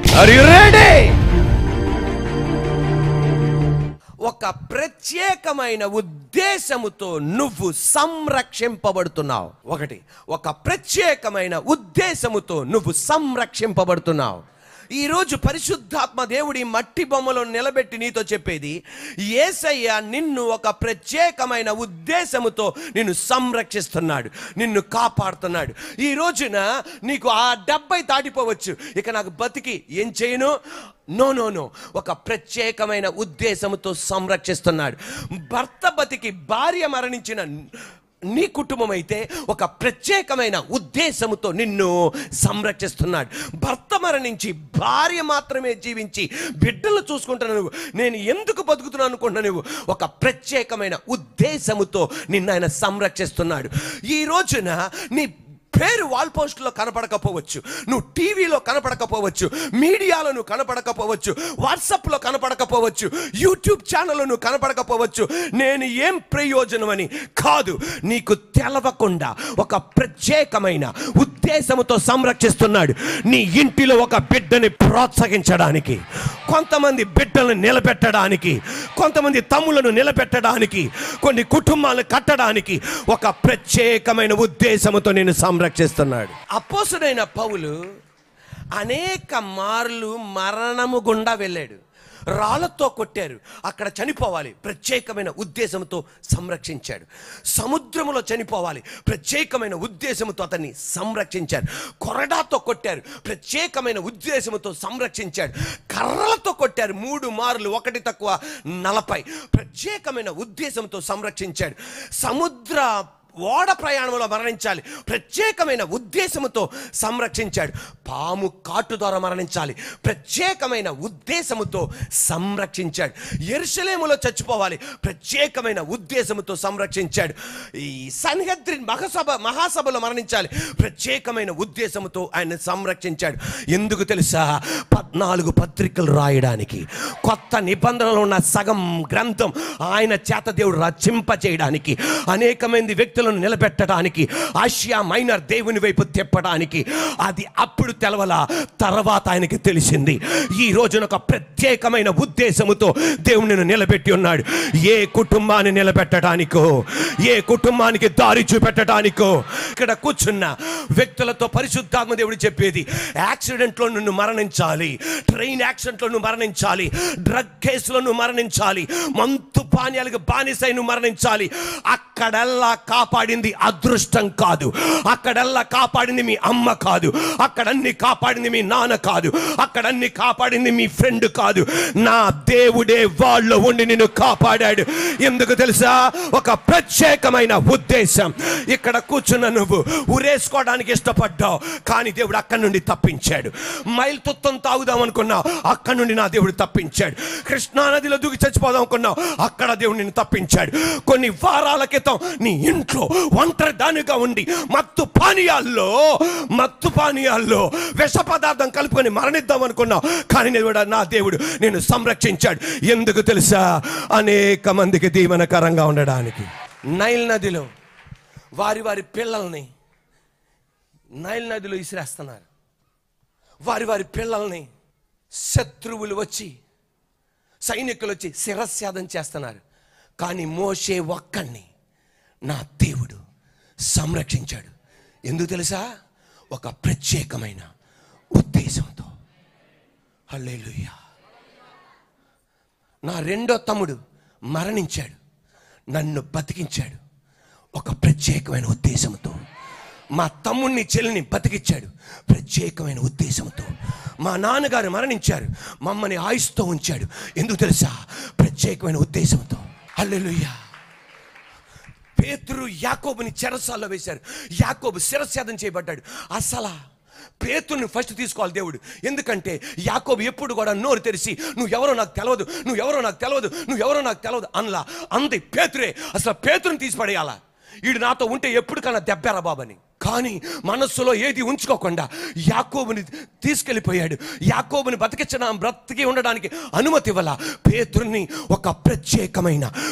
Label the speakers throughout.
Speaker 1: Are you ready ఒక ప్రత్యేకమైన ఉద్దేశముతో నువ్వు సంరక్షింపబడుతున్నావు ఒకటి ఒక ప్రత్యేకమైన ఉద్దేశముతో నువ్వు సంరక్షింపబడుతున్నావు ఈరోజు పరిశుద్ధాత్మ దేవుడి మట్టి బొమ్మలో నిలబెట్టి నీతో చెప్పేది ఏసయ్య నిన్ను ఒక ప్రత్యేకమైన ఉద్దేశముతో నిన్ను సంరక్షిస్తున్నాడు నిన్ను కాపాడుతున్నాడు ఈ రోజున నీకు ఆ డెబ్బై దాటిపోవచ్చు ఇక నాకు బతికి ఏం చేయను నో నో నో ఒక ప్రత్యేకమైన ఉద్దేశంతో సంరక్షిస్తున్నాడు భర్త బతికి భార్య మరణించిన నీ కుటుంబం అయితే ఒక ప్రత్యేకమైన ఉద్దేశముతో నిన్ను సంరక్షిస్తున్నాడు భర్త మరణించి భార్య మాత్రమే జీవించి బిడ్డలు చూసుకుంటున్నా నువ్వు నేను ఎందుకు బతుకుతున్నాను అనుకుంటున్నా నువ్వు ఒక ప్రత్యేకమైన ఉద్దేశముతో నిన్ను ఆయన సంరక్షిస్తున్నాడు ఈ రోజున నీ పేరు వాల్ పోస్ట్లో కనపడకపోవచ్చు నువ్వు టీవీలో కనపడకపోవచ్చు మీడియాలో నువ్వు కనపడకపోవచ్చు వాట్సాప్లో కనపడకపోవచ్చు యూట్యూబ్ ఛానల్లో నువ్వు కనపడకపోవచ్చు నేను ఏం ప్రయోజనమని కాదు నీకు తెలవకుండా ఒక ప్రత్యేకమైన ఉద్దేశముతో సంరక్షిస్తున్నాడు నీ ఇంటిలో ఒక బిడ్డని ప్రోత్సహించడానికి కొంతమంది బిడ్డలను నిలబెట్టడానికి కొంతమంది తమ్ములను నిలబెట్టడానికి కొన్ని కుటుంబాలను కట్టడానికి ఒక ప్రత్యేకమైన ఉద్దేశముతో నేను సంరక్షిస్తున్నాడు అపోసుడైన పౌలు అనేక మార్లు మరణము గుండా వెళ్ళాడు రాళ్లతో కొట్టారు అక్కడ చనిపోవాలి ప్రత్యేకమైన ఉద్దేశంతో సంరక్షించాడు సముద్రములో చనిపోవాలి ప్రత్యేకమైన ఉద్దేశంతో అతన్ని సంరక్షించారు కొరడాతో కొట్టారు ప్రత్యేకమైన ఉద్దేశంతో సంరక్షించాడు కర్రలతో కొట్టారు మూడు మార్లు ఒకటి తక్కువ నలభై ప్రత్యేకమైన ఉద్దేశంతో సంరక్షించాడు సముద్ర ఓడ ప్రయాణంలో మరణించాలి ప్రత్యేకమైన ఉద్దేశముతో సంరక్షించాడు పాము కాటు ద్వారా మరణించాలి ప్రత్యేకమైన ఉద్దేశముతో సంరక్షించాడు ఎరుసలేములో చచ్చిపోవాలి ప్రత్యేకమైన ఉద్దేశముతో సంరక్షించాడు ఈ సన్హద్రి మహాసభ మహాసభలో మరణించాలి ప్రత్యేకమైన ఉద్దేశముతో ఆయన సంరక్షించాడు ఎందుకు తెలుసా పద్నాలుగు పత్రికలు రాయడానికి కొత్త నిబంధనలు ఉన్న సగం గ్రంథం ఆయన చేత దేవుడు రచింప చేయడానికి అనేక మంది వ్యక్తులను నిలబెట్టడానికి ఆసియా మైనర్ దేవుని వైపు తిప్పడానికి అది అప్పుడు తెలవల తర్వాత ఆయనకి తెలిసింది ఈ రోజున ఒక ప్రత్యేకమైన ఉద్దేశముతో దేవుని నిలబెట్టి ఉన్నాడు ఏ కుటుంబాన్ని నిలబెట్టడానికో ఏ కుటుంబానికి దారి చూపెట్టడానికో ఇక్కడ కూర్చున్న వ్యక్తులతో పరిశుద్ధాత్మ దేవుడు చెప్పేది యాక్సిడెంట్లో నువ్వు మరణించాలి ట్రైన్ యాక్సిడెంట్లో నువ్వు మరణించాలి డ్రగ్ కేసులో నువ్వు మరణించాలి మంతు పానీయాలకు బానిసై నువ్వు మరణించాలి అక్కడల్లా కాపాడింది అదృష్టం కాదు అక్కడల్లా కాపాడింది మీ అమ్మ కాదు అక్కడన్ని కాపాడింది మీ నాన్న కాదు అక్కడన్ని కాపాడింది మీ ఫ్రెండ్ కాదు నా దేవుడే వాళ్ళు ఉండి నిన్ను కాపాడాడు ఎందుకు తెలుసా ఒక ప్రత్యేకమైన ఉద్దేశం ఇక్కడ కూర్చున్న నువ్వు ఉరేసుకోవడానికి ఇష్టపడ్డావు కానీ దేవుడు అక్కడి నుండి తప్పించాడు మైల్ తుత్తం తాగుదాం అనుకున్నావు అక్కడి నుండి నా దేవుడు తప్పించాడు కృష్ణా నదిలో దూకి చచ్చిపోదాం అనుకున్నావు అక్కడ దేవుడు నిన్ను తప్పించాడు కొన్ని వారాల క్రితం నీ ఇంట్లో ఒంటరి దానిగా ఉండి మత్తు పానీయాల్లో మత్తు పానీయాల్లో విష పదార్థం కలుపుకొని మరణిద్దాం అనుకున్నావు కానీ దేవుడు నా దేవుడు నేను సంరక్షించాడు ఎందుకు తెలుసా అనేక మందికి దీవెనకరంగా ఉండడానికి నైల్ నదిలో వారి వారి పిల్లల్ని నైల్ నదిలో ఇసిరేస్తున్నారు వారి వారి పిల్లల్ని శత్రువులు వచ్చి సైనికులు వచ్చి శిరస్యాదం చేస్తున్నారు కానీ మోసే ఒక్కడిని నా దేవుడు సంరక్షించాడు ఎందుకు తెలుసా ఒక ప్రత్యేకమైన ఉద్దేశంతో హల్లెలూయా నా రెండో తమ్ముడు మరణించాడు నన్ను బతికించాడు ఒక ప్రత్యేకమైన ఉద్దేశంతో మా తమ్ముడిని చెల్లిని బతికిచ్చాడు ప్రత్యేకమైన ఉద్దేశంతో మా నాన్నగారు మరణించారు మమ్మల్ని ఆయుస్తో ఉంచాడు ఎందుకు తెలుసా ప్రత్యేకమైన ఉద్దేశంతో హల్లెలూయా పేతురు యాకోబుని చెరసాల్లో వేశారు యాకోబు శిరస్యాదం చేయబడ్డాడు అసలా పేతుని ఫస్ట్ తీసుకోవాలి దేవుడు ఎందుకంటే యాకోబు ఎప్పుడు కూడా నోరు తెరిచి నువ్వు ఎవరో నాకు తెలియదు నువ్వు ఎవరో నాకు తెలియదు నువ్వు ఎవరో నాకు తెలియదు అనలా అంది పేతురే అసలు పేతుని తీసి పడేయాలా వీడు నాతో ఉంటే ఎప్పుడు కన్నా దెబ్బేరా బాబని కానీ మనస్సులో ఏది ఉంచుకోకుండా యాకోబుని తీసుకెళ్ళిపోయాడు యాకోబుని బతికించిన బ్రతికి ఉండడానికి అనుమతి ఇవ్వాల పేతుర్ని ఒక ప్రత్యేకమైన ఉద్దేశం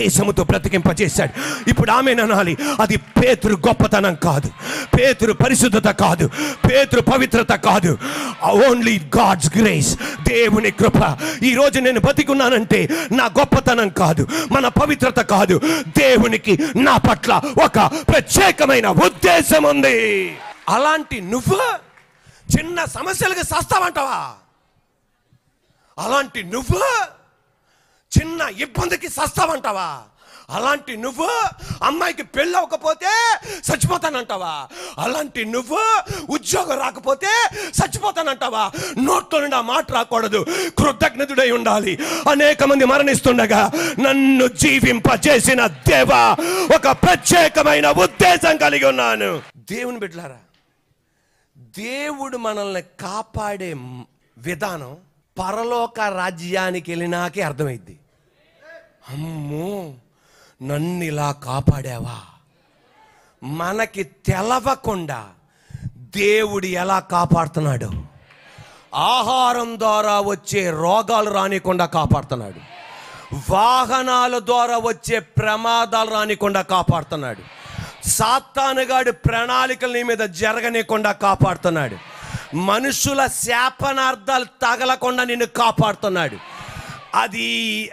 Speaker 1: ఉద్దేశముతో బ్రతికింపజేశాడు ఇప్పుడు ఆమె అనాలి అది పేతురు గొప్పతనం కాదు పేతురు పరిశుద్ధత కాదు పేతురు పవిత్రత కాదు ఓన్లీ గాడ్స్ గ్రేస్ దేవుని కృప ఈ రోజు నేను బతికున్నానంటే నా గొప్పతనం కాదు మన పవిత్రత కాదు దేవునికి నా పట్ల ఒక ప్రత్యేకమైన ఉద్దేశం ఉంది అలాంటి నువ్వు చిన్న సమస్యలకు సస్తావంటావా అలాంటి నువ్వు చిన్న ఇబ్బందికి సస్తావంటావా అలాంటి నువ్వు అమ్మాయికి పెళ్ళి అవ్వకపోతే చచ్చిపోతానంటావా అలాంటి నువ్వు ఉద్యోగం రాకపోతే చచ్చిపోతానంటావా నోట్లో నుండి ఆ మాట రాకూడదు కృతజ్ఞతుడై ఉండాలి అనేక మంది మరణిస్తుండగా నన్ను జీవింపజేసిన దేవా ఒక ప్రత్యేకమైన ఉద్దేశం కలిగి ఉన్నాను దేవుని బిడ్డలారా దేవుడు మనల్ని కాపాడే విధానం పరలోక రాజ్యానికి వెళ్ళినాకే అర్థమైద్ది అమ్మో నన్ను ఇలా కాపాడావా మనకి తెలవకుండా దేవుడు ఎలా కాపాడుతున్నాడు ఆహారం ద్వారా వచ్చే రోగాలు రానికుండా కాపాడుతున్నాడు వాహనాల ద్వారా వచ్చే ప్రమాదాలు రానికుండా కాపాడుతున్నాడు సాత్తానుగాడి ప్రణాళికలు నీ మీద జరగనీయకుండా కాపాడుతున్నాడు మనుషుల శాపనార్థాలు తగలకుండా నిన్ను కాపాడుతున్నాడు అది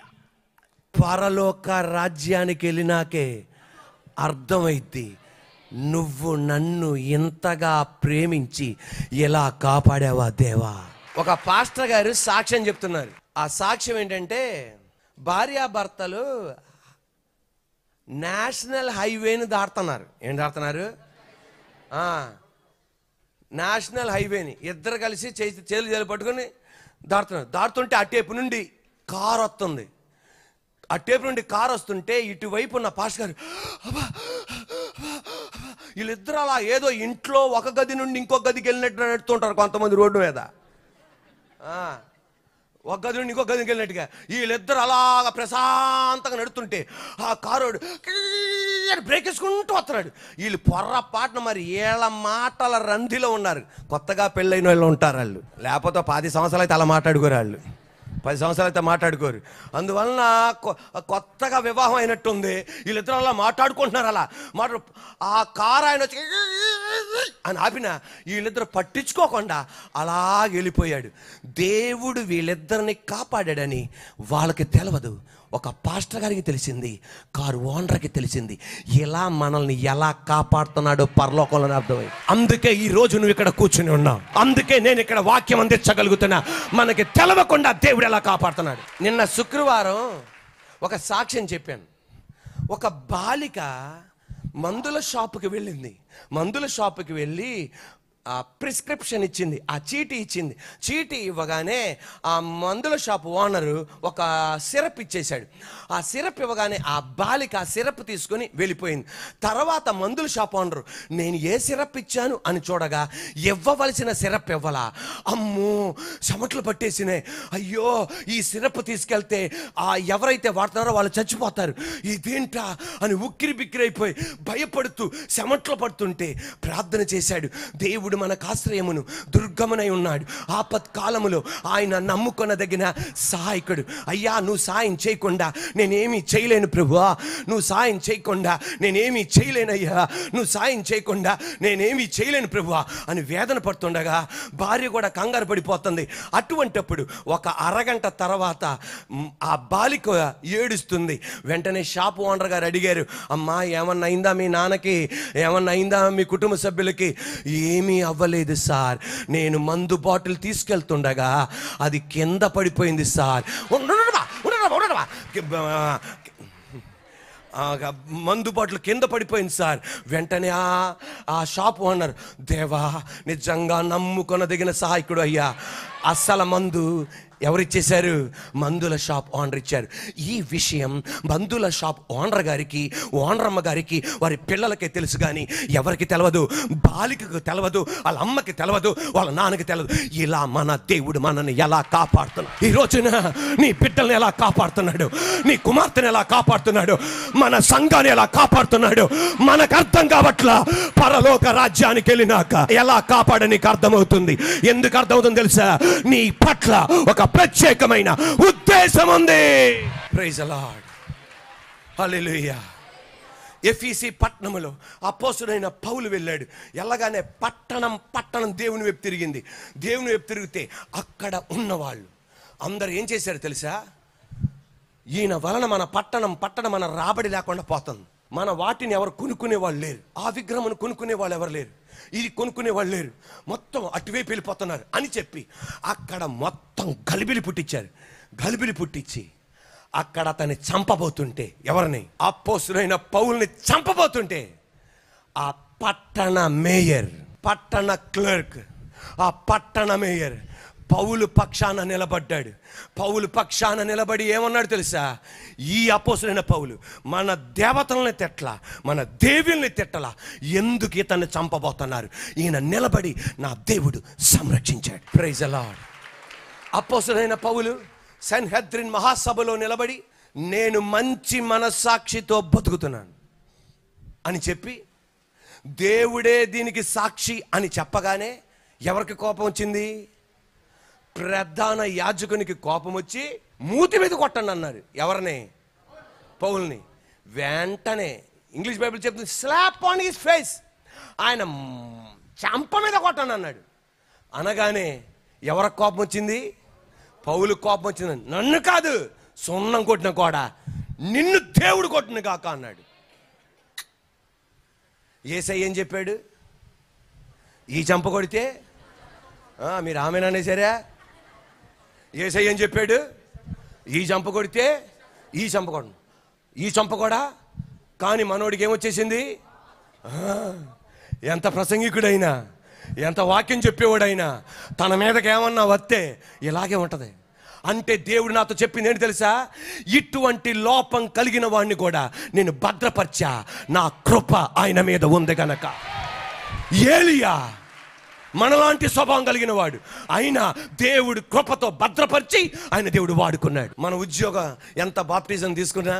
Speaker 1: పరలోక రాజ్యానికి వెళ్ళినాకే అర్థమైద్ది నువ్వు నన్ను ఇంతగా ప్రేమించి ఎలా కాపాడావా దేవా ఒక పాస్టర్ గారు సాక్ష్యం చెప్తున్నారు ఆ సాక్ష్యం ఏంటంటే భార్యాభర్తలు నేషనల్ హైవేని దాటుతున్నారు ఏం దాటుతున్నారు ఆ, నేషనల్ హైవేని ఇద్దరు కలిసి చేతి చేతులు చేతులు పట్టుకొని దాటుతున్నారు దాటుతుంటే అటేపు నుండి కారు వస్తుంది అటేపు నుండి కారు వస్తుంటే ఇటువైపు ఉన్న పాస్ గారు "అబ్బా, అబ్బా, అబ్బా." వీళ్ళిద్దరు అలా ఏదో ఇంట్లో ఒక గది నుండి ఇంకొక గదికి వెళ్ళినట్టు నడుతుంటారు కొంతమంది రోడ్డు మీద ఆ, ఒక గది నుండి ఇంకో గదికి వెళ్ళినట్టుగా వీళ్ళిద్దరు అలాగా ప్రశాంతంగా నడుతుంటే ఆ కారోడు కియ్యని బ్రేక్ వేసుకుంటూ వస్తున్నాడు వీళ్ళు పొర్రపాటున మరి ఏళ్ళ మాటల రంధిలో ఉన్నారు కొత్తగా పెళ్ళైన వాళ్ళు ఉంటారు వాళ్ళు లేకపోతే పది సంవత్సరాలు అయితే అలా మాట్లాడుకోరు వాళ్ళు పది సంవత్సరాలు అయితే మాట్లాడుకోరు అందువలన కొ- కొత్తగా వివాహం అయినట్టుంది వీళ్ళిద్దరు అలా మాట్లాడుకుంటున్నారు అలా మాట్లాడు ఆ కారు ఆయన వచ్చి అని ఆపిన వీళ్ళిద్దరు పట్టించుకోకుండా అలా వెళ్ళిపోయాడు దేవుడు వీళ్ళిద్దరిని కాపాడాడని వాళ్ళకి తెలవదు ఒక పాస్టర్ గారికి తెలిసింది కారు ఓనర్కి తెలిసింది ఎలా మనల్ని ఎలా కాపాడుతున్నాడో పరలోకంలో అర్థమై అందుకే ఈ రోజు నువ్వు ఇక్కడ కూర్చుని ఉన్నావు అందుకే నేను ఇక్కడ వాక్యం అందించగలుగుతున్నా మనకి తెలవకుండా దేవుడు ఎలా కాపాడుతున్నాడు నిన్న శుక్రవారం ఒక సాక్ష్యం చెప్పాను ఒక బాలిక మందుల షాపుకి వెళ్ళింది మందుల షాపుకి వెళ్ళి ఆ ప్రిస్క్రిప్షన్ ఇచ్చింది ఆ చీటీ ఇచ్చింది చీటీ ఇవ్వగానే ఆ మందుల షాప్ ఓనరు ఒక సిరప్ ఇచ్చేశాడు ఆ సిరప్ ఇవ్వగానే ఆ బాలిక ఆ సిరప్ తీసుకొని వెళ్ళిపోయింది తర్వాత మందుల షాప్ ఓనరు నేను ఏ సిరప్ ఇచ్చాను అని చూడగా ఇవ్వవలసిన సిరప్ ఇవ్వలా అమ్మో చెమట్లు పట్టేసినాయి అయ్యో ఈ సిరప్ తీసుకెళ్తే ఆ ఎవరైతే వాడుతున్నారో వాళ్ళు చచ్చిపోతారు ఇదేంటా అని ఉక్కిరి బిక్కిరైపోయి భయపడుతూ చెమట్లు పడుతుంటే ప్రార్థన చేశాడు దేవుడు మనకు ఆశ్రయమును దుర్గమనై ఉన్నాడు ఆపత్కాలములో ఆయన నమ్ముకొనదగిన సహాయకుడు అయ్యా నువ్వు సాయం చేయకుండా నేనేమీ చేయలేను ప్రభువా నువ్వు సాయం చేయకుండా నేనేమీ చేయలేనయ్యా నువ్వు సాయం చేయకుండా నేనేమీ చేయలేను ప్రభువా అని వేదన పడుతుండగా భార్య కూడా కంగారు పడిపోతుంది అటువంటప్పుడు ఒక అరగంట తర్వాత మ్, ఆ బాలిక ఏడుస్తుంది వెంటనే షాప్ ఓనర్ గారు అడిగారు అమ్మా ఏమన్నా అయిందా మీ నాన్నకి ఏమన్నా అయిందా మీ కుటుంబ సభ్యులకి ఏమీ అవ్వలేదు సార్ నేను మందు బాటిల్ తీసుకెళ్తుండగా అది కింద పడిపోయింది సార్ ఉండడమా ఉండడమా ఉండడమా ఆ మందు బాటిల్ కింద పడిపోయింది సార్ వెంటనే ఆ ఆ షాప్ ఓనర్ దేవా నిజంగా నమ్ముకొనదగిన సహాయకుడు అయ్యా అస్సల మందు ఎవరిచ్చేశారు మందుల షాప్ ఓనర్ ఇచ్చారు ఈ విషయం మందుల షాప్ ఓనర్ గారికి ఓనర్ అమ్మ గారికి వారి పిల్లలకే తెలుసు కానీ ఎవరికి తెలవదు బాలికకు తెలవదు వాళ్ళ అమ్మకి తెలవదు వాళ్ళ నాన్నకి తెలవదు ఇలా మన దేవుడు మనల్ని ఎలా కాపాడుతున్నాడు ఈ రోజున నీ బిడ్డల్ని ఎలా కాపాడుతున్నాడు నీ కుమార్తెని ఎలా కాపాడుతున్నాడు మన సంఘాన్ని ఎలా కాపాడుతున్నాడు మనకు అర్థం కావట్లా పరలోక రాజ్యానికి వెళ్ళినాక ఎలా కాపాడ నీకు అర్థమవుతుంది ఎందుకు అర్థమవుతుంది తెలుసా నీ పట్ల ఒక ప్రత్యేకమైన ఉద్దేశం ఉంది ప్రైజ్ లార్డ్ హల్లెలూయా ఎఫీసీ పట్టణములో అపోసుడైన పౌలు వెళ్ళాడు ఎలాగానే పట్టణం పట్టణం దేవుని వైపు తిరిగింది దేవుని వైపు తిరిగితే అక్కడ ఉన్నవాళ్ళు అందరు ఏం చేశారు తెలుసా ఈయన వలన మన పట్టణం పట్టణం మన రాబడి లేకుండా పోతుంది మన వాటిని ఎవరు కొనుక్కునే వాళ్ళు లేరు ఆ విగ్రహమును కొనుక్కునే వాళ్ళు ఎవరు లేరు ఇది కొనుక్కునే వాళ్ళు లేరు మొత్తం అటువైపు వెళ్ళిపోతున్నారు అని చెప్పి అక్కడ మొత్తం గలిబిలి పుట్టించారు గలిబిలి పుట్టించి అక్కడ అతన్ని చంపబోతుంటే ఎవరిని అపోసులైన పౌల్ని చంపబోతుంటే ఆ పట్టణ మేయర్ పట్టణ క్లర్క్ ఆ పట్టణ మేయర్ పౌలు పక్షాన నిలబడ్డాడు పౌలు పక్షాన నిలబడి ఏమన్నాడు తెలుసా ఈ అపోసులైన పౌలు మన దేవతల్ని తిట్టలా మన దేవుల్ని తిట్టలా ఎందుకు ఇతన్ని చంపబోతున్నారు ఈయన నిలబడి నా దేవుడు సంరక్షించాడు ప్రైజ్ అలాడ్ అపోసులైన పౌలు సన్హద్రిన్ మహాసభలో నిలబడి నేను మంచి మనస్సాక్షితో బతుకుతున్నాను అని చెప్పి దేవుడే దీనికి సాక్షి అని చెప్పగానే ఎవరికి కోపం వచ్చింది ప్రధాన యాజకునికి కోపం వచ్చి మూతి మీద కొట్టండి అన్నారు ఎవరిని పౌల్ని వెంటనే ఇంగ్లీష్ బైబిల్ చెప్తుంది స్లాప్ ఆన్ హిస్ ఫేస్ ఆయన మ్, చంప మీద కొట్టండి అన్నాడు అనగానే ఎవరికి కోపం వచ్చింది పౌలు కోపం వచ్చింది నన్ను కాదు సున్నం కొట్టిన కోడ నిన్ను దేవుడు కొట్టిన కాక అన్నాడు ఏసై ఏం చెప్పాడు ఈ చంప కొడితే ఆ, మీరు ఆమెననేసారా ఏసై ఏం చెప్పాడు ఈ చంప కొడితే ఈ చంప కొడను ఈ చంప కూడా కానీ మనోడికి ఏమొచ్చేసింది ఆ, ఎంత ప్రసంగికుడైనా ఎంత వాక్యం చెప్పేవాడైనా తన మీదకి ఏమన్నా వస్తే ఇలాగే ఉంటుంది అంటే దేవుడు నాతో చెప్పింది ఏంటి తెలుసా ఇటువంటి లోపం కలిగిన వాడిని కూడా నేను భద్రపరిచా నా కృప ఆయన మీద ఉంది గనక ఏలియా మనలాంటి స్వభావం కలిగిన వాడు అయినా దేవుడు కృపతో భద్రపరిచి ఆయన దేవుడు వాడుకున్నాడు మన ఉద్యోగం ఎంత బాప్టిజం తీసుకున్నా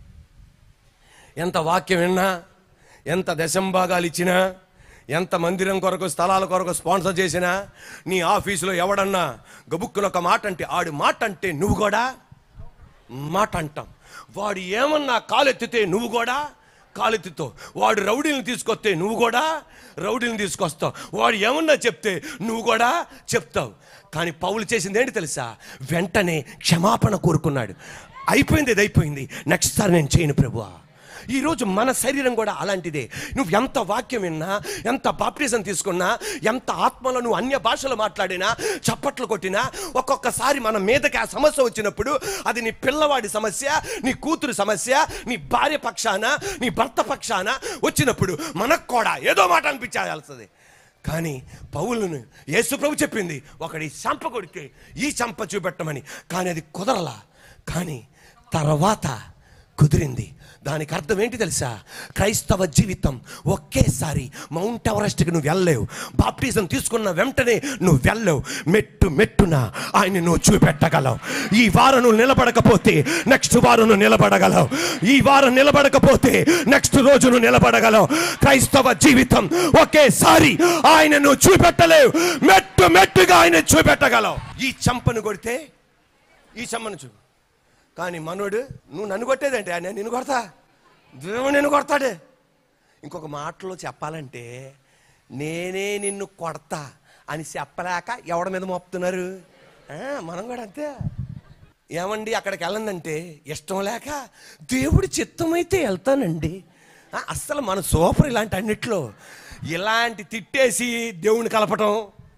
Speaker 1: ఎంత వాక్యం విన్నా ఎంత దశంభాగాలు ఇచ్చినా ఎంత మందిరం కొరకు స్థలాల కొరకు స్పాన్సర్ చేసినా నీ ఆఫీసులో ఎవడన్నా గబుక్కున ఒక మాట అంటే ఆడు మాట అంటే నువ్వు కూడా మాట అంటాం వాడు ఏమన్నా కాలెత్తితే నువ్వు కూడా కాలెత్తుతో వాడు రౌడీని తీసుకొస్తే నువ్వు కూడా రౌడీని తీసుకొస్తావు వాడు ఏమన్నా చెప్తే నువ్వు కూడా చెప్తావు కానీ పౌలు చేసింది ఏంటి తెలుసా వెంటనే క్షమాపణ కోరుకున్నాడు అయిపోయింది ఇది అయిపోయింది నెక్స్ట్ సారి నేను చేయను ప్రభువా ఈరోజు మన శరీరం కూడా అలాంటిదే నువ్వు ఎంత వాక్యం విన్నా ఎంత బాప్టిజం తీసుకున్నా ఎంత ఆత్మలో నువ్వు అన్య భాషలు మాట్లాడినా చప్పట్లు కొట్టినా ఒక్కొక్కసారి మన మీదకి ఆ సమస్య వచ్చినప్పుడు అది నీ పిల్లవాడి సమస్య నీ కూతురు సమస్య నీ భార్య పక్షాన నీ భర్త పక్షాన వచ్చినప్పుడు మనకు కూడా ఏదో మాట అనిపించాల్సింది కానీ పౌలను యేసు ప్రభు చెప్పింది ఒకడి చంప కొడితే ఈ చంప చూపెట్టమని కానీ అది కుదరలా కానీ తర్వాత కుదిరింది దానికి అర్థం ఏంటి తెలుసా క్రైస్తవ జీవితం ఒకేసారి మౌంట్ ఎవరెస్ట్కి నువ్వు వెళ్ళలేవు బాప్టిజం తీసుకున్న వెంటనే నువ్వు వెళ్ళలేవు మెట్టు మెట్టున ఆయన నువ్వు చూపెట్టగలవు ఈ వారం నువ్వు నిలబడకపోతే నెక్స్ట్ వారం నువ్వు నిలబడగలవు ఈ వారం నిలబడకపోతే నెక్స్ట్ రోజు నువ్వు నిలబడగలవు క్రైస్తవ జీవితం ఒకేసారి ఆయన నువ్వు చూపెట్టలేవు మెట్టు మెట్టుగా ఆయన చూపెట్టగలవు ఈ చంపను కొడితే ఈ చంపను చూ కానీ మనోడు నువ్వు నన్ను కొట్టేదంటే నేను నిన్ను కొడతా దేవుడు నిన్ను కొడతాడు ఇంకొక మాటలో చెప్పాలంటే నేనే నిన్ను కొడతా అని చెప్పలేక ఎవడ మీద మోపుతున్నారు ఆ, మనం కూడా అంతే ఏమండి అక్కడికి వెళ్ళందంటే ఇష్టం లేక దేవుడి చిత్తమైతే వెళ్తానండి ఆ, అస్సలు మన సూపర్ ఇలాంటి అన్నిట్లో ఇలాంటి తిట్టేసి దేవుని కలపటం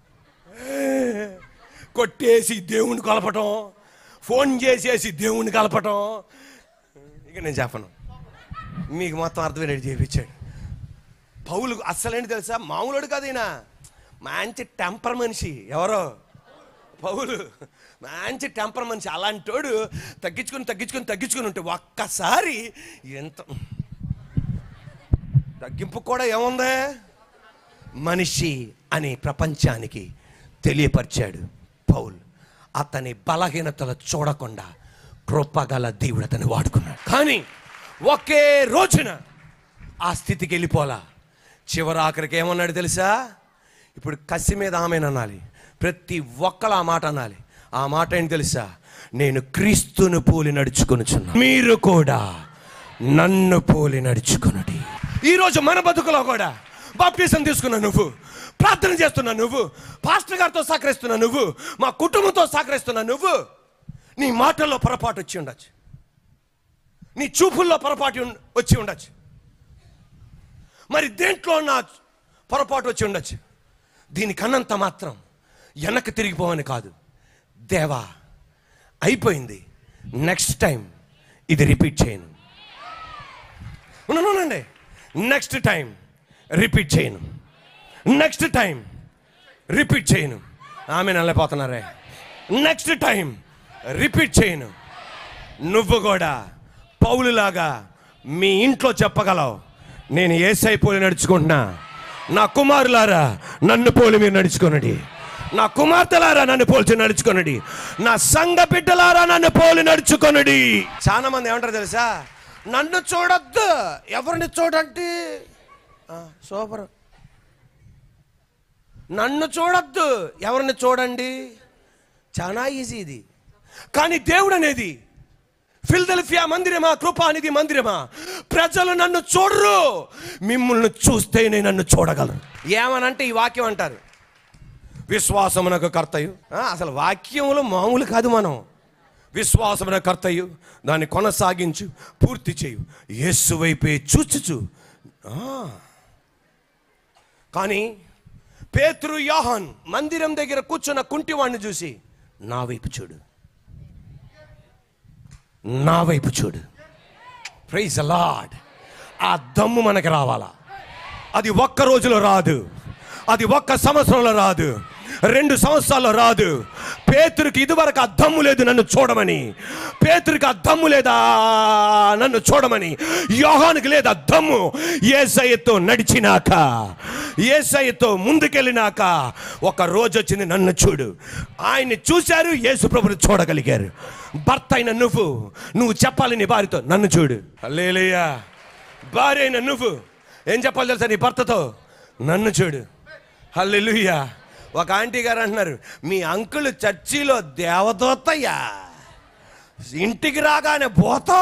Speaker 1: కొట్టేసి దేవుని కలపటం ఫోన్ చేసేసి దేవుని కలపటం ఇక నేను చెప్పను మీకు మొత్తం అర్థమైనట్టు చేయించాడు పౌలు అస్సలేంటి తెలుసా మామూలుడు కాదు ఈయన మంచి టెంపర్ మనిషి ఎవరో పౌలు మంచి టెంపర్ మనిషి అలాంటోడు తగ్గించుకుని తగ్గించుకుని తగ్గించుకుని ఉంటే ఒక్కసారి ఎంత తగ్గింపు కూడా ఏముంది మనిషి అనే ప్రపంచానికి తెలియపరిచాడు పౌల్ అతని బలహీనతలు చూడకుండా కృపగల దేవుడు అతన్ని వాడుకున్నాడు కానీ ఒకే రోజున ఆ స్థితికి వెళ్ళిపోలా చివరి ఆఖరికి ఏమన్నాడు తెలుసా ఇప్పుడు కసి మీద ఆమెననాలి ప్రతి ఒక్కరు ఆ మాట అనాలి ఆ మాట ఏంటి తెలుసా నేను క్రీస్తును పోలి నడుచుకొనుచున్నా మీరు కూడా నన్ను పోలి నడుచుకునుడి ఈరోజు మన బతుకులో కూడా బాప్టిజం తీసుకున్న నువ్వు ప్రార్థన చేస్తున్నా నువ్వు పాస్టర్ గారితో సహకరిస్తున్నా నువ్వు మా కుటుంబంతో సహకరిస్తున్నా నువ్వు నీ మాటల్లో పొరపాటు వచ్చి ఉండొచ్చు నీ చూపుల్లో పొరపాటు ఉం- వచ్చి ఉండొచ్చు మరి దేంట్లో నా పొరపాటు వచ్చి ఉండొచ్చు దీనికన్నంత మాత్రం వెనక్కి తిరిగిపోవని కాదు దేవా అయిపోయింది నెక్స్ట్ టైం ఇది రిపీట్ చేయను ఉన్నానండి నెక్స్ట్ టైం రిపీట్ చేయను నెక్స్ట్ టైం రిపీట్ చేయను ఆమె నల్లపోతున్నారే నెక్స్ట్ టైం రిపీట్ చేయను నువ్వు కూడా పౌలులాగా మీ ఇంట్లో చెప్పగలవు నేను ఏసై పోలి నడుచుకుంటున్నా నా కుమారులారా నన్ను పోలి మీరు నడుచుకోనండి నా కుమార్తెలారా నన్ను పోల్చి నడుచుకొనడి నా సంఘ బిడ్డలారా నన్ను పోలి నడుచుకొనడి చాలా మంది ఏమంటారు తెలుసా నన్ను చూడొద్దు ఎవరిని చూడండి ఆ, సూపర్ నన్ను చూడొద్దు ఎవరిని చూడండి చాలా ఈజీ ఇది కానీ దేవుడు అనేది ఫిల్దెల్ఫియా మందిరమా కృపానిధి మందిరమా ప్రజలు నన్ను చూడరు మిమ్మల్ని చూస్తేనే నన్ను చూడగలరు ఏమనంటే ఈ వాక్యం అంటారు విశ్వాసమునకు కర్తయు ఆ, అసలు వాక్యములు మామూలు కాదు మనం విశ్వాసమున కర్తయు దాన్ని కొనసాగించు పూర్తి చేయు యేసు వైపే చూచుచు ఆ. కానీ పేతురు యోహాన్ మందిరం దగ్గర కూర్చున్న కుంటివాణ్ణి చూసి నా వైపు చూడు నా వైపు చూడు ప్రైజ్ లాడ్ ఆ దమ్ము మనకి రావాలా అది ఒక్క రోజులో రాదు అది ఒక్క సంవత్సరంలో రాదు రెండు సంవత్సరాల్లో రాదు పేతురికి ఇదివరకు ఆ దమ్ము లేదు నన్ను చూడమని పేతురికి ఆ దమ్ము లేదా నన్ను చూడమని యోహానికి లేదు ఆ దమ్ము ఏసయ్యతో నడిచినాక ఏసయ్యతో ముందుకెళ్ళినాక ఒక రోజు వచ్చింది నన్ను చూడు ఆయన్ని చూశారు యేసు ప్రభుని చూడగలిగారు భర్త అయిన నువ్వు నువ్వు చెప్పాలి నీ భార్యతో నన్ను చూడు లేలేయా భార్య అయిన నువ్వు ఏం చెప్పాలి తెలుసా నీ భర్తతో నన్ను చూడు హల్లెలూయా ఒక ఆంటీ గారు అంటున్నారు మీ అంకుల్ చర్చిలో దేవదూతయ్యా ఇంటికి రాగానే పోతా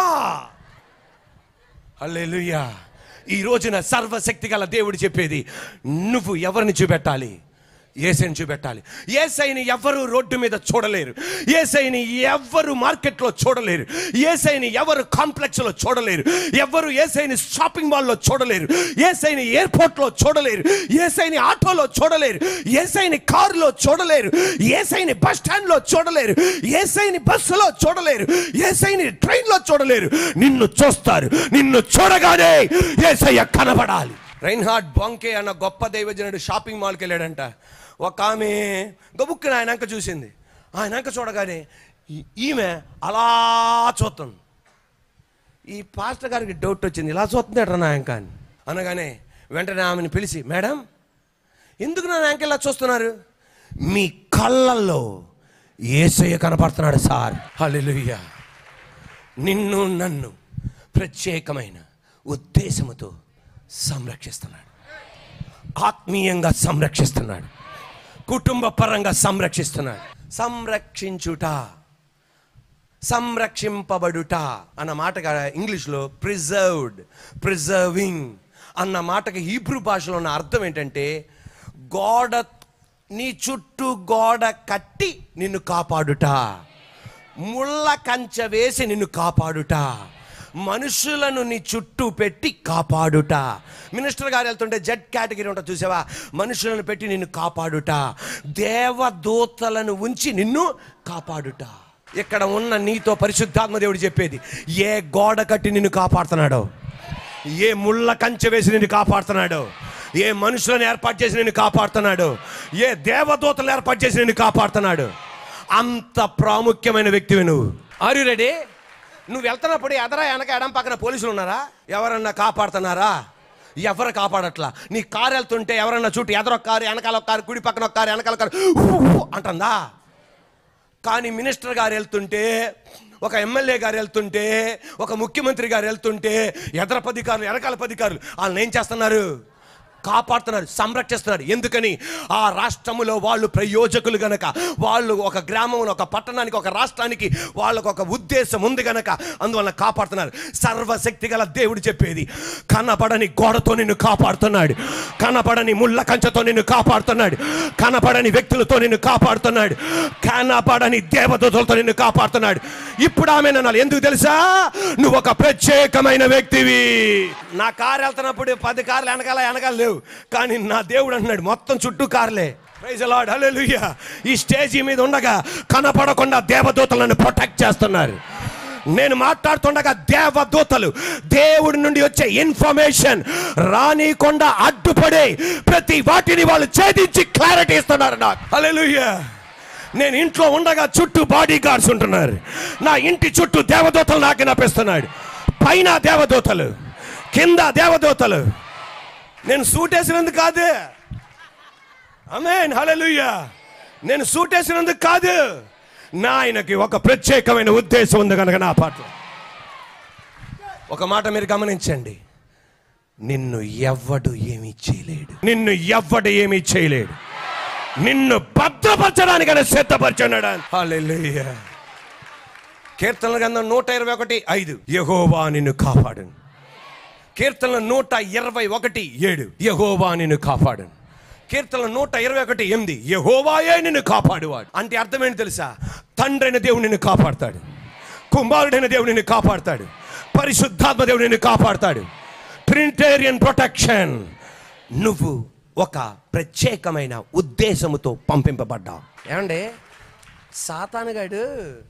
Speaker 1: హల్లెలూయా ఈ రోజున సర్వశక్తి గల దేవుడు చెప్పేది నువ్వు ఎవరిని చూపెట్టాలి ఏసైని చూపెట్టాలి ఏసైని ఎవరు రోడ్డు మీద చూడలేరు ఏసైని ఎవరు మార్కెట్లో చూడలేరు ఏసైని ఎవరు కాంప్లెక్స్లో చూడలేరు ఎవరు ఏసైని షాపింగ్ మాల్లో చూడలేరు ఏసైని ఎయిర్పోర్ట్లో చూడలేరు ఏసైని ఆటోలో చూడలేరు ఏసైని కారులో చూడలేరు ఏసైని బస్ స్టాండ్లో చూడలేరు ఏసైని బస్సులో చూడలేరు ఏసైని ట్రైన్లో చూడలేరు నిన్ను చూస్తారు నిన్ను చూడగానే ఏసయ్య కనబడాలి రైన్హార్డ్ బాంకే అన్న గొప్ప దైవజనుడు షాపింగ్ మాల్కి వెళ్ళాడంట ఒక ఆమె గబుక్కుని ఆయన అంక చూసింది ఆయన అంక చూడగానే ఈ- ఈమె అలా చూస్తుంది ఈ పాస్టర్ గారికి డౌట్ వచ్చింది ఇలా చూస్తుంది ఎట్రా నా అంక అని అనగానే వెంటనే ఆమెను పిలిచి మేడం ఎందుకు నా యాంక ఇలా చూస్తున్నారు మీ కళ్ళల్లో ఏసయ్య కనపడుతున్నాడు సార్ హల్లెలూయా నిన్ను నన్ను ప్రత్యేకమైన ఉద్దేశముతో సంరక్షిస్తున్నాడు ఆత్మీయంగా సంరక్షిస్తున్నాడు కుటుంబ పరంగా సంరక్షిస్తున్నాడు సంరక్షించుట సంరక్షింపబడుట అన్న మాటగా ఇంగ్లీష్లో ప్రిజర్వ్డ్ ప్రిజర్వింగ్ అన్న మాటకి హీబ్రూ భాషలో ఉన్న అర్థం ఏంటంటే గోడ నీ చుట్టూ గోడ కట్టి నిన్ను కాపాడుట ముళ్ళ కంచె వేసి నిన్ను కాపాడుట మనుషులను నీ చుట్టూ పెట్టి కాపాడుట మినిస్టర్ గారు వెళ్తుంటే జెడ్ కేటగిరీ ఉంటుంది చూసావా మనుషులను పెట్టి నిన్ను కాపాడుట దేవదూతలను ఉంచి నిన్ను కాపాడుట ఇక్కడ ఉన్న నీతో పరిశుద్ధాత్మ దేవుడు చెప్పేది ఏ గోడ కట్టి నిన్ను కాపాడుతున్నాడో ఏ ముళ్ళ కంచె వేసి నిన్ను కాపాడుతున్నాడో ఏ మనుషులను ఏర్పాటు చేసి నిన్ను కాపాడుతున్నాడు ఏ దేవదూతలు ఏర్పాటు చేసి నిన్ను కాపాడుతున్నాడు అంత ప్రాముఖ్యమైన వ్యక్తివి నువ్వు ఆర్ యు రెడీ నువ్వు వెళ్తున్నప్పుడు ఎదరా వెనక ఎడం పక్కన పోలీసులు ఉన్నారా ఎవరన్నా కాపాడుతున్నారా ఎవరు కాపాడట్లా నీ కారు వెళ్తుంటే ఎవరన్నా చుట్టూ ఎదరొక కారు వెనకాల ఒక కారు కుడి పక్కన ఒక కారు వెనకాల ఒక కారు ఊ, ఊ అంటుందా కానీ మినిస్టర్ గారు వెళ్తుంటే ఒక ఎమ్మెల్యే గారు వెళ్తుంటే ఒక ముఖ్యమంత్రి గారు వెళ్తుంటే ఎదర పదికారులు వెనకాల పదికారులు వాళ్ళని ఏం చేస్తున్నారు కాపాడుతున్నారు సంరక్షిస్తున్నారు ఎందుకని ఆ రాష్ట్రములో వాళ్ళు ప్రయోజకులు గనక వాళ్ళు ఒక గ్రామం ఒక పట్టణానికి ఒక రాష్ట్రానికి వాళ్ళకు ఒక ఉద్దేశం ఉంది గనక అందువల్ల కాపాడుతున్నారు సర్వశక్తి గల దేవుడు చెప్పేది కనపడని గోడతో నిన్ను కాపాడుతున్నాడు కనపడని ముళ్ళ కంచెతో నిన్ను కాపాడుతున్నాడు కనపడని వ్యక్తులతో నిన్ను కాపాడుతున్నాడు కనపడని దేవదూతలతో నిన్ను కాపాడుతున్నాడు ఇప్పుడు ఆమె నన్ను ఎందుకు తెలుసా నువ్వు ఒక ప్రత్యేకమైన వ్యక్తివి నా కారు వెళ్తున్నప్పుడు పది కార్లు వెనకాల వెనకాల లేవు కానీ నా దేవుడు అంటున్నాడు మొత్తం చుట్టూ కార్లే ప్రైజ్ లార్డ్ హల్లెలూయా ఈ స్టేజీ మీద ఉండగా కనపడకుండా దేవదూతలను ప్రొటెక్ట్ చేస్తున్నారు నేను మాట్లాడుతుండగా దేవదూతలు దేవుడి నుండి వచ్చే ఇన్ఫర్మేషన్ రానికుండా అడ్డుపడే ప్రతి వాటిని వాళ్ళు ఛేదించి క్లారిటీ ఇస్తున్నారు నాకు హల్లెలూయా నేను ఇంట్లో ఉండగా చుట్టూ బాడీ గార్డ్స్ ఉంటున్నారు నా ఇంటి చుట్టూ దేవదూతలు నాకు నప్పిస్తున్నాడు పైన దేవదూతలు కింద దేవదూతలు నేను సూట్ వేసినందుకు కాదు అమేన్ హల్లెలూయా నేను సూట్ వేసినందుకు కాదు నా ఆయనకి ఒక ప్రత్యేకమైన ఉద్దేశం ఉంది కనుక నా పాటలో ఒక మాట మీరు గమనించండి నిన్ను ఎవ్వడు ఏమీ చేయలేడు నిన్ను ఎవ్వడు ఏమీ చేయలేడు నిన్ను భద్రపరచడానికైనా సిద్ధపరచున్నాడు హల్లెలూయా కీర్తనల గ్రంథం నూట ఇరవై ఒకటి ఐదు యహోవా నిన్ను కాపాడు కీర్తనల నూట ఇరవై ఒకటి ఏడు యహోవా నిన్ను కాపాడు కీర్తనల నూట ఇరవై ఒకటి ఎనిమిది యహోవాయే నిన్ను కాపాడువాడు అంటే అర్థం ఏంటి తెలుసా తండ్రైన దేవుడు నిన్ను కాపాడతాడు కుమారుడైన దేవుడు నిన్ను కాపాడతాడు పరిశుద్ధాత్మ దేవుడు నిన్ను కాపాడతాడు ట్రినిటేరియన్ ప్రొటెక్షన్ నువ్వు ఒక ప్రత్యేకమైన ఉద్దేశముతో పంపింపబడ్డావు ఏమండి సాతానుగాడు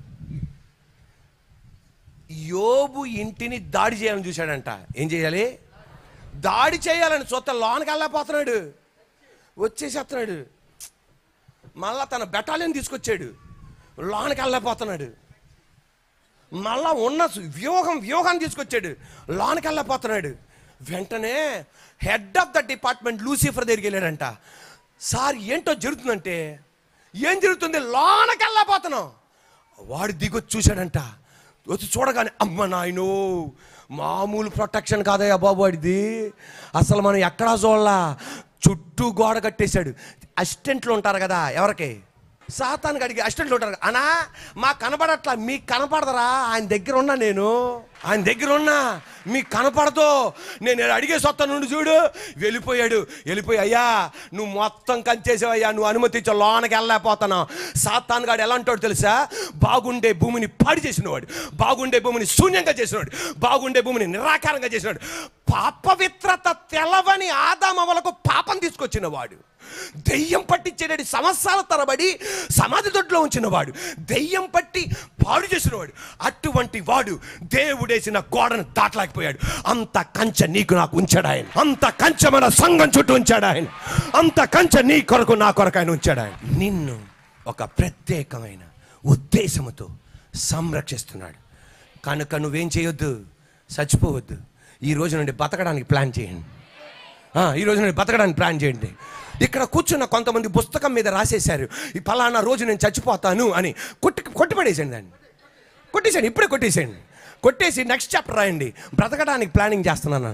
Speaker 1: యోబు ఇంటిని దాడి చేయాలని చూశాడంట ఏం చేయాలి దాడి చేయాలని చూస్తే లోనకి వెళ్ళకపోతున్నాడు వచ్చేసేస్తున్నాడు మళ్ళా తన బెటాలియన్ తీసుకొచ్చాడు లోనకి వెళ్ళకపోతున్నాడు మళ్ళా ఉన్న వ్యూహం వ్యూహాన్ని తీసుకొచ్చాడు లోనకి వెళ్ళకపోతున్నాడు వెంటనే head of the department Lucifer దగ్గరికి వెళ్ళాడంట సార్ ఏంటో జరుగుతుందంటే ఏం జరుగుతుంది లోనకి వెళ్ళకపోతున్నాం వాడు దిగొచ్చి చూశాడంట వచ్చి చూడగానే అమ్మ నాయనో మామూలు ప్రొటెక్షన్ కాదయ్యా బాబు వాడిది అసలు మనం ఎక్కడా చూడాల చుట్టూ గోడ కట్టేశాడు అసిస్టెంట్లు ఉంటారు కదా ఎవరికి సాతానికి అడిగి అసిస్టెంట్లు ఉంటారు కదా, అనా మా కనపడట్లా మీకు కనపడదరా ఆయన దగ్గర ఉన్నా నేను ఆయన దగ్గర ఉన్నా మీకు కనపడదు నేను అడిగే సొత్త నుండి చూడు వెళ్ళిపోయాడు వెళ్ళిపోయి అయ్యా నువ్వు మొత్తం కంచేసావయ్యా నువ్వు అనుమతించే లోనకి వెళ్ళలేకపోతున్నావు సాతాన్ గాడు ఎలా అంటాడు తెలుసా బాగుండే భూమిని పాడి చేసినవాడు బాగుండే భూమిని శూన్యంగా చేసినాడు బాగుండే భూమిని నిరాకారంగా చేసినాడు పాపవిత్రత తెలవని ఆదామవలకు పాపం తీసుకొచ్చిన వాడు దెయ్యం పట్టించేటటువంటి సంవత్సరాల తరబడి సమాధి దొడ్లో ఉంచిన వాడు దెయ్యం పట్టి పాడు చేసినవాడు అటువంటి వాడు దేవుడేసిన గోడను దాటలేకపోయాడు అంత కంచె నీకు నాకు ఉంచాడు ఆయన అంత కంచె మన సంఘం చుట్టూ ఉంచాడు ఆయన అంత కంచె నీ కొరకు నా కొరకు ఆయన ఉంచాడు ఆయన నిన్ను ఒక ప్రత్యేకమైన ఉద్దేశముతో సంరక్షిస్తున్నాడు కనుక నువ్వేం చేయొద్దు చచ్చిపోవద్దు ఈ రోజు నుండి బతకడానికి ప్లాన్ చేయండి ఆ, ఈ రోజు నుండి బతకడానికి ప్లాన్ చేయండి ఇక్కడ కూర్చున్న కొంతమంది పుస్తకం మీద రాసేశారు ఈ పలానా రోజు నేను చచ్చిపోతాను అని కొట్టి కొట్టిపడేసండి దాన్ని కొట్టేసండి ఇప్పుడే కొట్టేసేయండి కొట్టేసి నెక్స్ట్ చాప్టర్ రాయండి బ్రతకడానికి ప్లానింగ్ చేస్తున్నాను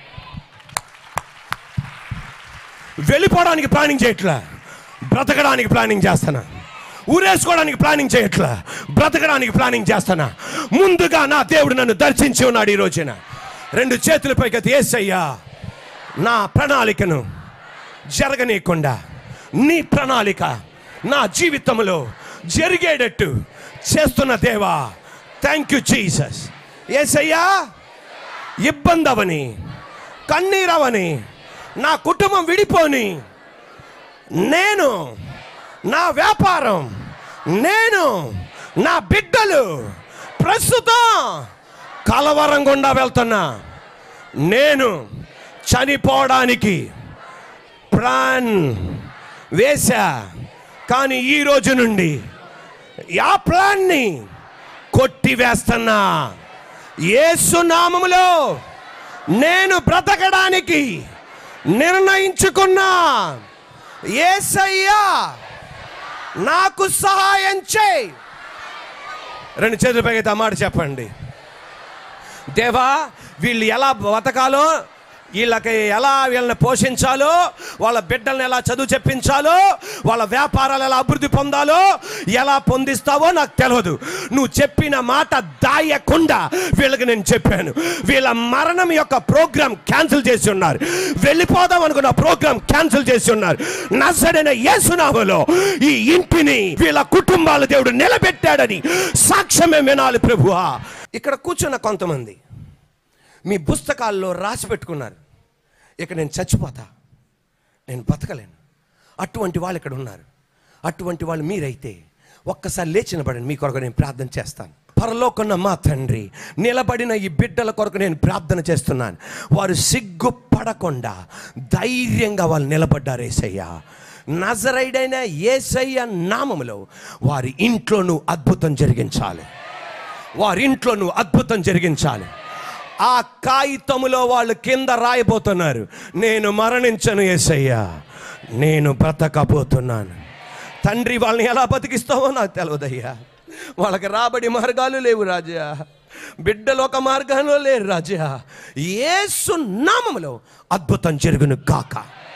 Speaker 1: వెళ్ళిపోవడానికి ప్లానింగ్ చేయట్లా బ్రతకడానికి ప్లానింగ్ చేస్తానా ఊరేసుకోవడానికి ప్లానింగ్ చేయట్లా బ్రతకడానికి ప్లానింగ్ చేస్తానా ముందుగా నా దేవుడు నన్ను దర్శించి ఉన్నాడు ఈ రోజున రెండు చేతుల పైకి ఏసయ్యా నా ప్రణాళికను జరగనీయకుండా నీ ప్రణాళిక నా జీవితంలో జరిగేటట్టు చేస్తున్న దేవా థ్యాంక్ యూ జీసస్ ఏసయ్యా ఇబ్బంది అవని కన్నీరవని నా కుటుంబం విడిపోని నేను నా వ్యాపారం నేను నా బిడ్డలు ప్రస్తుతం కలవరం గుండా వెళ్తున్నా నేను చనిపోవడానికి ప్లాన్ వేశా కానీ ఈ రోజు నుండి ఆ ప్లాన్ని కొట్టివేస్తున్నా యేసు నామములో నేను బ్రతకడానికి నిర్ణయించుకున్నా ఏసయ్యా నాకు సహాయం చేయి రెండు చేతుల పైకి ఆ మాట చెప్పండి దేవా వీళ్ళు ఎలా బతకాలో వీళ్ళకి ఎలా వీళ్ళని పోషించాలో వాళ్ళ బిడ్డల్ని ఎలా చదువు చెప్పించాలో వాళ్ళ వ్యాపారాలు ఎలా అభివృద్ధి పొందాలో ఎలా పొందిస్తావో నాకు తెలియదు నువ్వు చెప్పిన మాట దాయకుండా వీళ్ళకి నేను చెప్పాను వీళ్ళ మరణం యొక్క ప్రోగ్రాం క్యాన్సిల్ చేసి ఉన్నారు వెళ్ళిపోదాం అనుకున్న ప్రోగ్రాం క్యాన్సిల్ చేసి ఉన్నారు నసడైన యేసునామలో ఈ ఇంటిని వీళ్ళ కుటుంబాల దేవుడు నిలబెట్టాడని సాక్ష్యమే వినాలి ప్రభువా ఇక్కడ కూర్చున్న కొంతమంది మీ పుస్తకాల్లో రాసి పెట్టుకున్నారు ఇక నేను చచ్చిపోతా నేను బతకలేను అటువంటి వాళ్ళు ఇక్కడ ఉన్నారు అటువంటి వాళ్ళు మీరైతే ఒక్కసారి లేచిన పడండి మీ కొరకు నేను ప్రార్థన చేస్తాను పరలోకున్న మా తండ్రి నిలబడిన ఈ బిడ్డల కొరకు నేను ప్రార్థన చేస్తున్నాను వారు సిగ్గుపడకుండా ధైర్యంగా వాళ్ళు నిలబడ్డారు ఏసయ్యా నజరైడైన ఏసయ్య నామములో వారి ఇంట్లో నువ్వు అద్భుతం జరిగించాలి వారి ఇంట్లో నువ్వు అద్భుతం జరిగించాలి ఆ కాగితములో వాళ్ళు కింద రాయబోతున్నారు నేను మరణించను ఏసయ్యా నేను బ్రతకబోతున్నాను తండ్రి వాళ్ళని ఎలా బతికిస్తావో నాకు తెలియదయ్యా వాళ్ళకి రాబడి మార్గాలు లేవు రాజా బిడ్డలు ఒక మార్గంలో లేరు రాజా యేసు నామములో అద్భుతం జరుగును గాక